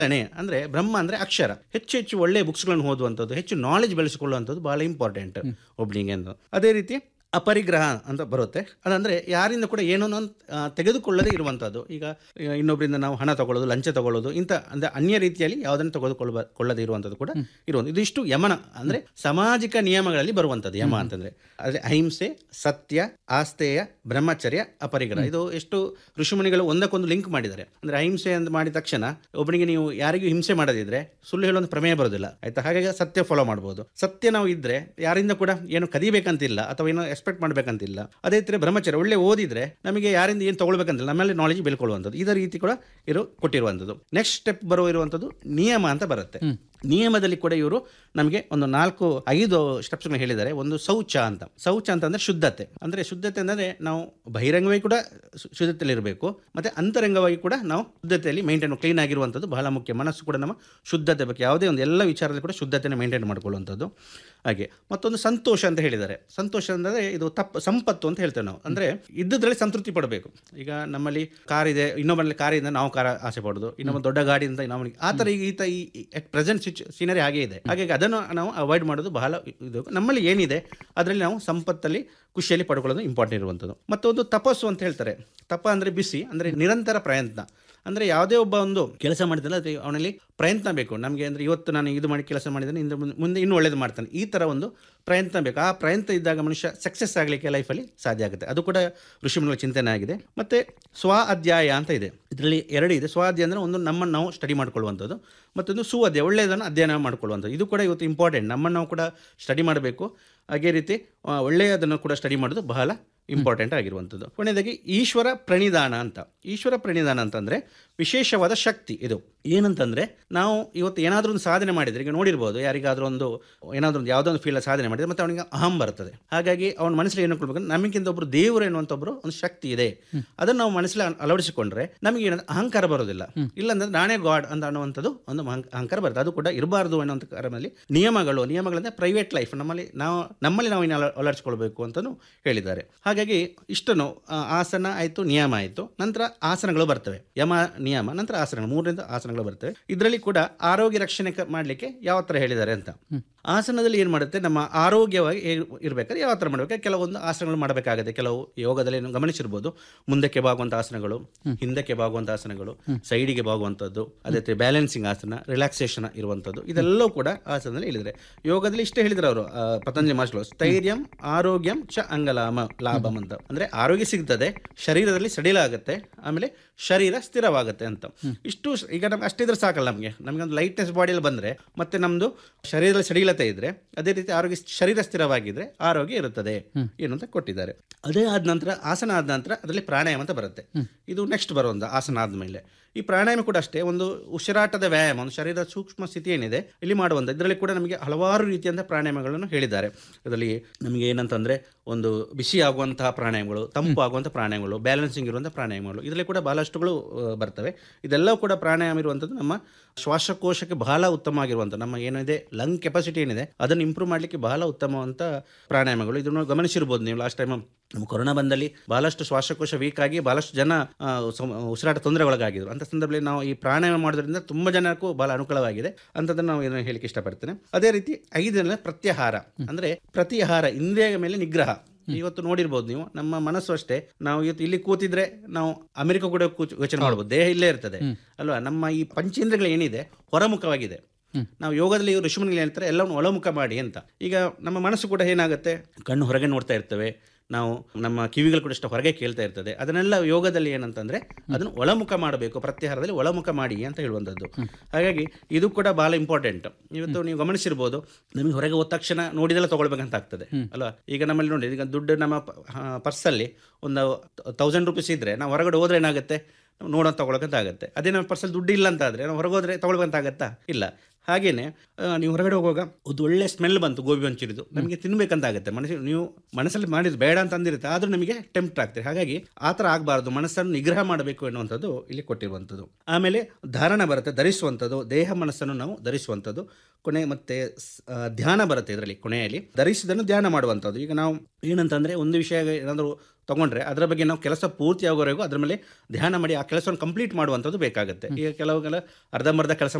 ತಾನೆ ಅಂದ್ರೆ ಬ್ರಹ್ಮ ಅಂದ್ರೆ ಅಕ್ಷರ ಹೆಚ್ಚು ಹೆಚ್ಚು ಒಳ್ಳೆಯ ಬುಕ್ಸ್ಗಳನ್ನು ಓದುವಂಥದ್ದು ಹೆಚ್ಚು ನಾಲೆಜ್ ಬೆಳೆಸಿಕೊಳ್ಳುವಂಥದ್ದು ಬಹಳ ಇಂಪಾರ್ಟೆಂಟ್ ಒಬ್ಳಿಗೆ ಎಂದು ಅದೇ ರೀತಿ ಅಪರಿಗ್ರಹ ಅಂತ ಬರುತ್ತೆ ಅದಂದ್ರೆ ಯಾರಿಂದ ಕೂಡ ಏನೋ ತೆಗೆದುಕೊಳ್ಳದೇ ಇರುವಂಥದ್ದು ಈಗ ಈಗ ಇನ್ನೊಬ್ಬರಿಂದ ನಾವು ಹಣ ತಗೊಳ್ಳೋದು ಲಂಚ ತಗೊಳ್ಳೋದು ಇಂಥ ಅಂದ್ರೆ ಅನ್ಯ ರೀತಿಯಲ್ಲಿ ಯಾವುದನ್ನು ತೆಗೆದುಕೊಳ್ಳ ಕೊಳ್ಳದೇ ಇರುವಂಥದ್ದು ಕೂಡ ಇರುವಂಥದ್ದು ಇದಿಷ್ಟು ಯಮನ ಅಂದ್ರೆ ಸಾಮಾಜಿಕ ನಿಯಮಗಳಲ್ಲಿ ಬರುವಂಥದ್ದು ಯಮ ಅಂತಂದ್ರೆ ಅದೇ ಅಹಿಂಸೆ ಸತ್ಯ ಆಸ್ತೇಯ ಬ್ರಹ್ಮಚರ್ಯ ಅಪರಿಗ್ರಹ ಇದು ಎಷ್ಟು ಋಷಿಮುನಿಗಳು ಒಂದಕ್ಕೊಂದು ಲಿಂಕ್ ಮಾಡಿದ್ದಾರೆ ಅಂದ್ರೆ ಅಹಿಂಸೆ ಅಂತ ಮಾಡಿದ ತಕ್ಷಣ ಒಬ್ಬನಿಗೆ ನೀವು ಯಾರಿಗೂ ಹಿಂಸೆ ಮಾಡದಿದ್ರೆ ಸುಳ್ಳು ಹೇಳುವಂತ ಪ್ರಮೇಯ ಬರೋದಿಲ್ಲ ಆಯ್ತಾ ಹಾಗಾಗಿ ಸತ್ಯ ಫಾಲೋ ಮಾಡ್ಬೋದು ಸತ್ಯ ನಾವು ಇದ್ರೆ ಯಾರಿಂದ ಕೂಡ ಏನು ಕದಿಬೇಕಂತಿಲ್ಲ ಅಥವಾ ಏನೋ ಎಕ್ಸ್ಪೆಕ್ಟ್ ಮಾಡ್ಬೇಕಂತಿಲ್ಲ ಅದೇ ರೀತಿ ಬ್ರಹ್ಮಚರ್ಯ ಒಳ್ಳೆ ಓದಿದ್ರೆ ನಮಗೆ ಯಾರಿಂದ ಏನು ತಗೊಳ್ಬೇಕಂತಿಲ್ಲ ನಮ್ಮಲ್ಲಿ ನಾಲೆಜ್ ಬೆಳ್ಕೊಳ್ಳುವಂಥದ್ದು ಇದೇ ರೀತಿ ಕೂಡ ಇರು ಕೊಟ್ಟಿರುವಂಥದ್ದು ನೆಕ್ಸ್ಟ್ ಸ್ಟೆಪ್ ಬರೋ ಇರುವಂಥದ್ದು ನಿಯಮ ಅಂತ ಬರುತ್ತೆ ನಿಯಮದಲ್ಲಿ ಕೂಡ ಇವರು ನಮಗೆ ಒಂದು ನಾಲ್ಕು ಐದು ಸ್ಟೆಪ್ಸ್ ಹೇಳಿದ್ದಾರೆ ಒಂದು ಶೌಚ ಅಂತ ಶೌಚ ಅಂತಂದ್ರೆ ಶುದ್ಧತೆ ಅಂದ್ರೆ ಶುದ್ಧತೆ ಅಂದರೆ ನಾವು ಬಹಿರಂಗವಾಗಿ ಕೂಡ ಶು- ಶುದ್ಧತೆಯಲ್ಲಿ ಇರಬೇಕು ಮತ್ತೆ ಅಂತರಂಗವಾಗಿ ಕೂಡ ನಾವು ಶುದ್ಧತೆಯಲ್ಲಿ ಮೇಂಟೈನ್ ಕ್ಲೀನ್ ಆಗಿರುವಂಥದ್ದು ಬಹಳ ಮುಖ್ಯ ಮನಸ್ಸು ಕೂಡ ನಮ್ಮ ಶುದ್ಧತೆ ಬಗ್ಗೆ ಯಾವುದೇ ಒಂದು ಎಲ್ಲ ವಿಚಾರದಲ್ಲಿ ಕೂಡ ಶುದ್ಧತೆಯನ್ನು ಮೇಂಟೈನ್ ಮಾಡ್ಕೊಳ್ಳುವಂಥದ್ದು ಹಾಗೆ ಮತ್ತೊಂದು ಸಂತೋಷ ಅಂತ ಹೇಳಿದ್ದಾರೆ ಸಂತೋಷ ಅಂದರೆ ಇದು ತಪ್ಪು ಸಂಪತ್ತು ಅಂತ ಹೇಳ್ತೇವೆ ನಾವು ಅಂದ್ರೆ ಇದ್ದದ್ರಲ್ಲಿ ಸಂತೃಪ್ತಿ ಪಡಬೇಕು ಈಗ ನಮ್ಮಲ್ಲಿ ಕಾರ್ ಇದೆ ಇನ್ನೊಬ್ಬರಲ್ಲಿ ಕಾರಿಂದ ನಾವು ಕಾರ ಆಸೆ ಪಡೋದು ಇನ್ನೊಬ್ಬ ದೊಡ್ಡ ಗಾಡಿಯಿಂದ ನಾವು ಆ ಥರ ಈಗ ಈತ ಈ ಅಟ್ ಪ್ರೆಸೆಂಟ್ ಸೀನರಿ ಹಾಗೆ ಇದೆ ಹಾಗಾಗಿ ಅದನ್ನು ನಾವು ಅವಾಯ್ಡ್ ಮಾಡೋದು ಬಹಳ ಇದು ನಮ್ಮಲ್ಲಿ ಏನಿದೆ ಅದರಲ್ಲಿ ನಾವು ಸಂಪತ್ತಲ್ಲಿ ಖುಷಿಯಲ್ಲಿ ಪಡ್ಕೊಳ್ಳೋದು ಇಂಪಾರ್ಟೆಂಟ್ ಇರುವಂಥದ್ದು ಮತ್ತೊಂದು ತಪಸ್ಸು ಅಂತ ಹೇಳ್ತಾರೆ ತಪ ಅಂದರೆ ಬಿಸಿ ಅಂದರೆ ನಿರಂತರ ಪ್ರಯತ್ನ ಅಂದರೆ ಯಾವುದೇ ಒಬ್ಬ ಒಂದು ಕೆಲಸ ಮಾಡಿದ್ರೆ ಅದಕ್ಕೆ ಅವನಲ್ಲಿ ಪ್ರಯತ್ನ ಬೇಕು ನಮಗೆ ಅಂದರೆ ಇವತ್ತು ನಾನು ಇದು ಮಾಡಿ ಕೆಲಸ ಮಾಡಿದ್ದೇನೆ ಇಂದ ಮುಂದೆ- ಮುಂದೆ ಇನ್ನೂ ಒಳ್ಳೇದು ಮಾಡ್ತಾನೆ ಈ ಥರ ಒಂದು ಪ್ರಯತ್ನ ಬೇಕು ಆ ಪ್ರಯತ್ನ ಇದ್ದಾಗ ಮನುಷ್ಯ ಸಕ್ಸಸ್ ಆಗಲಿಕ್ಕೆ ಲೈಫಲ್ಲಿ ಸಾಧ್ಯ ಆಗುತ್ತೆ ಅದು ಕೂಡ ಋಷಿಮುನಿಗಳ ಚಿಂತನೆ ಆಗಿದೆ ಮತ್ತು ಸ್ವ ಅಧ್ಯಾಯ ಅಂತ ಇದೆ ಇದರಲ್ಲಿ ಎರಡು ಇದೆ ಸ್ವ ಅಧ್ಯಾಯ ಅಂದರೆ ಒಂದು ನಮ್ಮನ್ನು ನಾವು ಸ್ಟಡಿ ಮಾಡ್ಕೊಳ್ಳುವಂಥದ್ದು ಮತ್ತೊಂದು ಸು ಅಧ್ಯಾಯ ಒಳ್ಳೆಯದನ್ನು ಅಧ್ಯಯನ ಮಾಡ್ಕೊಳ್ಳುವಂಥದ್ದು ಇದು ಕೂಡ ಇವತ್ತು ಇಂಪಾರ್ಟೆಂಟ್ ನಮ್ಮನ್ನು ನಾವು ಕೂಡ ಸ್ಟಡಿ ಮಾಡಬೇಕು ಅದೇ ರೀತಿ ಆ, ಒಳ್ಳೆಯದನ್ನು ಕೂಡ ಸ್ಟಡಿ ಮಾಡೋದು ಬಹಳ ಇಂಪಾರ್ಟೆಂಟ್ ಆಗಿರುವಂಥದ್ದು ಕೊನೆಯದಾಗಿ ಈಶ್ವರ ಪ್ರಣಿಧಾನ ಅಂತ ಈಶ್ವರ ಪ್ರಣಿಧಾನ ಅಂತಂದರೆ ವಿಶೇಷವಾದ ಶಕ್ತಿ ಇದು ಏನಂತಂದರೆ ನಾವು ಇವತ್ತು ಏನಾದರೂ ಒಂದು ಸಾಧನೆ ಮಾಡಿದರೆ ಈಗ ನೋಡಿರ್ಬೋದು ಯಾರಿಗಾದ್ರೂ ಒಂದು ಏನಾದರೂ ಒಂದು ಯಾವುದೋ ಒಂದು ಫೀಲ್ಡ್ ಸಾಧನೆ ಮಾಡಿದರೆ ಮತ್ತೆ ಅವನಿಗೆ ಅಹಂ ಬರ್ತದೆ ಹಾಗಾಗಿ ಅವನ ಮನಸ್ಸಲ್ಲಿ ಏನು ಕೊಡ್ಬೇಕು ನಮಗಿಂತ ಒಬ್ಬರು ದೇವರು ಎನ್ನುವಂಥ ಒಬ್ಬರು ಒಂದು ಶಕ್ತಿ ಇದೆ ಅದನ್ನು ನಾವು ಮನಸ್ಸಲ್ಲಿ ಅಳ- ಅಳವಡಿಸಿಕೊಂಡ್ರೆ ನಮಗೆ ಏನಂದ್ರೆ ಅಹಂಕಾರ ಬರೋದಿಲ್ಲ ಇಲ್ಲಾಂದ್ರೆ ನಾನೇ ಗಾಡ್ ಅಂತ ಅನ್ನುವಂಥದ್ದು ಒಂದು ಅಹಂ- ಅಹಂಕಾರ ಬರುತ್ತೆ ಅದು ಕೂಡ ಇರಬಾರ್ದು ಅನ್ನುವಂಥ ಕಾರಣದಲ್ಲಿ ನಿಯಮಗಳು ನಿಯಮಗಳಂದ್ರೆ ಪ್ರೈವೇಟ್ ಲೈಫ್ ನಮ್ಮಲ್ಲಿ ನಾವು ನಮ್ಮಲ್ಲಿ ನಾವು ಇನ್ನು ಅಳ- ಅಳವಡಿಸ್ಕೊಳ್ಬೇಕು ಅಂತಲೂ ಹೇಳಿದ್ದಾರೆ ಹಾಗಾಗಿ ಇಷ್ಟನ್ನು ಆ, ಆಸನ ಆಯಿತು ನಿಯಮ ಆಯಿತು ನಂತರ ಆಸನಗಳು ಬರ್ತವೆ ಯಮ ನಿಯಮ ನಂತರ ಆಸನಗಳು ಮೂರರಿಂದ ಆಸನಗಳು ಬರ್ತವೆ ಇದರಲ್ಲಿ ಕೂಡ ಆರೋಗ್ಯ ರಕ್ಷಣೆ ಕ- ಮಾಡಲಿಕ್ಕೆ ಯಾವ ಥರ ಹೇಳಿದ್ದಾರೆ ಅಂತ ಆಸನದಲ್ಲಿ ಏನು ಮಾಡುತ್ತೆ ನಮ್ಮ ಆರೋಗ್ಯವಾಗಿ ಇರಬೇಕಾದ್ರೆ ಯಾವ ಥರ ಮಾಡಬೇಕು ಕೆಲವೊಂದು ಆಸನಗಳು ಮಾಡಬೇಕಾಗುತ್ತೆ ಕೆಲವು ಯೋಗದಲ್ಲಿ ನೀವು ಗಮನಿಸಿರ್ಬೋದು ಮುಂದಕ್ಕೆ ಬಾಗುವಂಥ ಆಸನಗಳು ಹಿಂದಕ್ಕೆ ಬಾಗುವಂಥ ಆಸನಗಳು ಸೈಡಿಗೆ ಬಾಗುವಂಥದ್ದು ಅದೇ ರೀತಿ ಬ್ಯಾಲೆನ್ಸಿಂಗ್ ಆಸನ ರಿಲ್ಯಾಕ್ಸೇಷನ್ ಇರುವಂಥದ್ದು ಇದೆಲ್ಲವೂ ಕೂಡ ಆಸನದಲ್ಲಿ ಹೇಳಿದ್ದಾರೆ ಯೋಗದಲ್ಲಿ ಇಷ್ಟೇ ಹೇಳಿದ್ರು ಅವರು ಪತಂಜಲಿ ಮಾಸ್ಟರ್ ಸ್ಥೈರ್ಯಂ ಆರೋಗ್ಯಂ ಚ ಅಂಗಲಾಮ ಲಾಭಂ ಅಂತ ಅಂದ್ರೆ ಆರೋಗ್ಯ ಸಿಗ್ತದೆ ಶರೀರದಲ್ಲಿ ಸಡಿಲ ಆಗುತ್ತೆ ಆಮೇಲೆ ಶರೀರ ಸ್ಥಿರವಾಗುತ್ತೆ ಅಂತ ಇಷ್ಟು ಸ್- ಈಗ ನಮ್ಗೆ ಅಷ್ಟಿದ್ರೆ ಸಾಕಲ್ಲ ನಮಗೆ ನಮಗೆ ಒಂದು ಲೈಟ್ನೆಸ್ ಬಾಡಿಯಲ್ಲಿ ಬಂದ್ರೆ ಮತ್ತೆ ನಮ್ದು ಶರೀರದಲ್ಲಿ ಸಡಿಲತೆ ಇದ್ರೆ ಅದೇ ರೀತಿ ಆರೋಗ್ಯ ಶರೀರ ಸ್ಥಿರವಾಗಿದ್ರೆ ಆರೋಗ್ಯ ಇರುತ್ತದೆ ಏನು ಅಂತ ಕೊಟ್ಟಿದ್ದಾರೆ ಅದೇ ಆದ ನಂತರ ಆಸನ ಆದ ನಂತರ ಅದರಲ್ಲಿ ಪ್ರಾಣಾಯಾಮ ಅಂತ ಬರುತ್ತೆ ಇದು ನೆಕ್ಸ್ಟ್ ಬರುವಂತ ಆಸನ ಆದ್ಮೇಲೆ ಈ ಪ್ರಾಣಾಯಾಮ ಕೂಡ ಅಷ್ಟೇ ಒಂದು ಉಸಿರಾಟದ ವ್ಯಾಯಾಮ ಒಂದು ಶರೀರದ ಸೂಕ್ಷ್ಮ ಸ್ಥಿತಿ ಏನಿದೆ ಇಲ್ಲಿ ಮಾಡುವಂಥ ಇದರಲ್ಲಿ ಕೂಡ ನಮಗೆ ಹಲವಾರು ರೀತಿಯಂಥ ಪ್ರಾಣಾಯಾಮಗಳನ್ನು ಹೇಳಿದ್ದಾರೆ ಇದರಲ್ಲಿ ನಮಗೆ ಏನಂತಂದ್ರೆ ಒಂದು ಬಿಸಿ ಆಗುವಂತಹ ಪ್ರಾಣಾಯಾಮಗಳು ತಂಪು ಆಗುವಂಥ ಪ್ರಾಣಾಯಾಮಗಳು ಬ್ಯಾಲೆನ್ಸಿಂಗ್ ಇರುವಂಥ ಪ್ರಾಣಾಯಾಮಗಳು ಇದರಲ್ಲಿ ಕೂಡ ಬಹಳಷ್ಟುಗಳು ಆ, ಬರ್ತವೆ ಇದೆಲ್ಲವೂ ಕೂಡ ಪ್ರಾಣಾಯಾಮ ಇರುವಂಥದ್ದು ನಮ್ಮ ಶ್ವಾಸಕೋಶಕ್ಕೆ ಬಹಳ ಉತ್ತಮವಾಗಿರುವಂಥ ನಮ್ಮ ಏನಿದೆ ಲಂಗ್ ಕೆಪಾಸಿಟಿ ಏನಿದೆ ಅದನ್ನು ಇಂಪ್ರೂವ್ ಮಾಡಲಿಕ್ಕೆ ಬಹಳ ಉತ್ತಮವಂತ ಪ್ರಾಣಾಯಾಮಗಳು ಇದನ್ನು ಗಮನಿಸಿರ್ಬೋದು ನೀವು ಲಾಸ್ಟ್ ಟೈಮ್ ನಮ್ಮ ಕೊರೋನಾ ಬಂದಲ್ಲಿ ಬಹಳಷ್ಟು ಶ್ವಾಸಕೋಶ ವೀಕ್ ಆಗಿ ಬಹಳಷ್ಟು ಜನ ಆ, ಸಮ- ಉಸಿರಾಟ ತೊಂದರೆ ಒಳಗಾಗಿದ್ರು ಅಂತ ಸಂದರ್ಭದಲ್ಲಿ ನಾವು ಈ ಪ್ರಾಣಾಯಾಮ ಮಾಡೋದ್ರಿಂದ ತುಂಬ ಜನಕ್ಕೂ ಬಹಳ ಅನುಕೂಲವಾಗಿದೆ ಅಂತದನ್ನು ನಾವು ಇದನ್ನು ಹೇಳಿಕ್ಕೆ ಇಷ್ಟಪಡ್ತೇನೆ ಅದೇ ರೀತಿ ಐದನೇ ಪ್ರತ್ಯಾಹಾರ ಅಂದ್ರೆ ಪ್ರತಿಹಾರ ಇಂದ್ರಿಯ ಮೇಲೆ ನಿಗ್ರಹ ಇವತ್ತು ನೋಡಿರ್ಬೋದು ನೀವು ನಮ್ಮ ಮನಸ್ಸು ಅಷ್ಟೇ ನಾವು ಇವತ್ತು ಇಲ್ಲಿ ಕೂತಿದ್ರೆ ನಾವು ಅಮೆರಿಕ ಕೂಡ ಕೂತು ಯೋಚನೆ ಮಾಡ್ಬೋದು ದೇಹ ಇಲ್ಲೇ ಇರ್ತದೆ ಅಲ್ವಾ ನಮ್ಮ ಈ ಪಂಚೇಂದ್ರಿಯಗಳು ಏನಿದೆ ಹೊರಮುಖವಾಗಿದೆ ನಾವು ಯೋಗದಲ್ಲಿ ಋಷಿಮುನಿಗಳು ಹೇಳ್ತಾರೆ ಎಲ್ಲವನ್ನು ಒಳಮುಖ ಮಾಡಿ ಅಂತ ಈಗ ನಮ್ಮ ಮನಸ್ಸು ಕೂಡ ಏನಾಗುತ್ತೆ ಕಣ್ಣು ಹೊರಗೆ ನೋಡ್ತಾ ಇರ್ತವೆ ನಾವು ನಮ್ಮ ಕಿವಿಗಳು ಕೂಡ ಅಷ್ಟು ಹೊರಗೆ ಕೇಳ್ತಾ ಇರ್ತದೆ ಅದನ್ನೆಲ್ಲ ಯೋಗದಲ್ಲಿ ಏನಂತಂದ್ರೆ ಅದನ್ನು ಒಳಮುಖ ಮಾಡಬೇಕು ಪ್ರತ್ಯಾಹಾರದಲ್ಲಿ ಒಳಮುಖ ಮಾಡಿ ಅಂತ ಹೇಳುವಂಥದ್ದು ಹಾಗಾಗಿ ಇದು ಕೂಡ ಬಹಳ ಇಂಪಾರ್ಟೆಂಟ್ ಇವತ್ತು ನೀವು ಗಮನಿಸಿರ್ಬೋದು ನಮಗೆ ಹೊರಗೆ ಹೋದ ತಕ್ಷಣ ನೋಡಿದೆಲ್ಲ ತಗೊಳ್ಬೇಕಂತ ಆಗ್ತದೆ ಅಲ್ವಾ ಈಗ ನಮ್ಮಲ್ಲಿ ನೋಡಿ ಈಗ ದುಡ್ಡು ನಮ್ಮ ಪರ್ಸಲ್ಲಿ ಒಂದು ತೌಸಂಡ್ ರುಪೀಸ್ ಇದ್ರೆ ನಾವು ಹೊರಗಡೆ ಹೋದ್ರೆ ಏನಾಗುತ್ತೆ ನೋಡೋದು ತಗೊಳಕಂತ ಆಗುತ್ತೆ ಅದೇ ನಮ್ಮ ಪರ್ಸಲ್ಲಿ ದುಡ್ಡು ಇಲ್ಲ ಅಂತ ಆದ್ರೆ ನಾವು ಹೊರಗೋದ್ರೆ ತಗೊಳ್ಬೇಕಂತ ಆಗತ್ತಾ ಇಲ್ಲ ಹಾಗೇನೆ ಆ, ನೀವು ಹೊರಗಡೆ ಹೋಗುವಾಗ ಒಂದು ಒಳ್ಳೆ ಸ್ಮೆಲ್ ಬಂತು ಗೋಬಿ ಮಂಚೂರಿದು ನಮಗೆ ತಿನ್ಬೇಕಂತ ಆಗುತ್ತೆ ಮನಸ್ಸು ನೀವು ಮನಸ್ಸಲ್ಲಿ ಮಾಡಿದ್ದು ಬೇಡ ಅಂತ ಅಂದಿರುತ್ತೆ ಆದ್ರೂ ನಮಗೆ ಟೆಂಪ್ಟ್ ಆಗ್ತದೆ ಹಾಗಾಗಿ ಆ ಥರ ಆಗಬಾರ್ದು ಮನಸ್ಸನ್ನು ನಿಗ್ರಹ ಮಾಡಬೇಕು ಎನ್ನುವಂಥದ್ದು ಇಲ್ಲಿ ಕೊಟ್ಟಿರುವಂಥದ್ದು ಆಮೇಲೆ ಧಾರಣ ಬರುತ್ತೆ ಧರಿಸುವಂಥದ್ದು ದೇಹ ಮನಸ್ಸನ್ನು ನಾವು ಧರಿಸುವಂಥದ್ದು ಕೊನೆ ಮತ್ತೆ ಸ್- ಆ, ಧ್ಯಾನ ಬರುತ್ತೆ ಇದರಲ್ಲಿ ಕೊನೆಯಲ್ಲಿ ಧರಿಸಿದನ್ನು ಧ್ಯಾನ ಮಾಡುವಂಥದ್ದು ಈಗ ನಾವು ಏನಂತಂದರೆ ಒಂದು ವಿಷಯ ಏನಾದರೂ ತಗೊಂಡ್ರೆ ಅದರ ಬಗ್ಗೆ ನಾವು ಕೆಲಸ ಪೂರ್ತಿ ಆಗೋವರೆಗೂ ಅದ್ರ ಮೇಲೆ ಧ್ಯಾನ ಮಾಡಿ ಆ ಕೆಲಸವನ್ನು ಕಂಪ್ಲೀಟ್ ಮಾಡುವಂಥದ್ದು ಬೇಕಾಗುತ್ತೆ ಈಗ ಕೆಲವು ಕೆಲ ಅರ್ಧಂಬರ್ಧ ಕೆಲಸ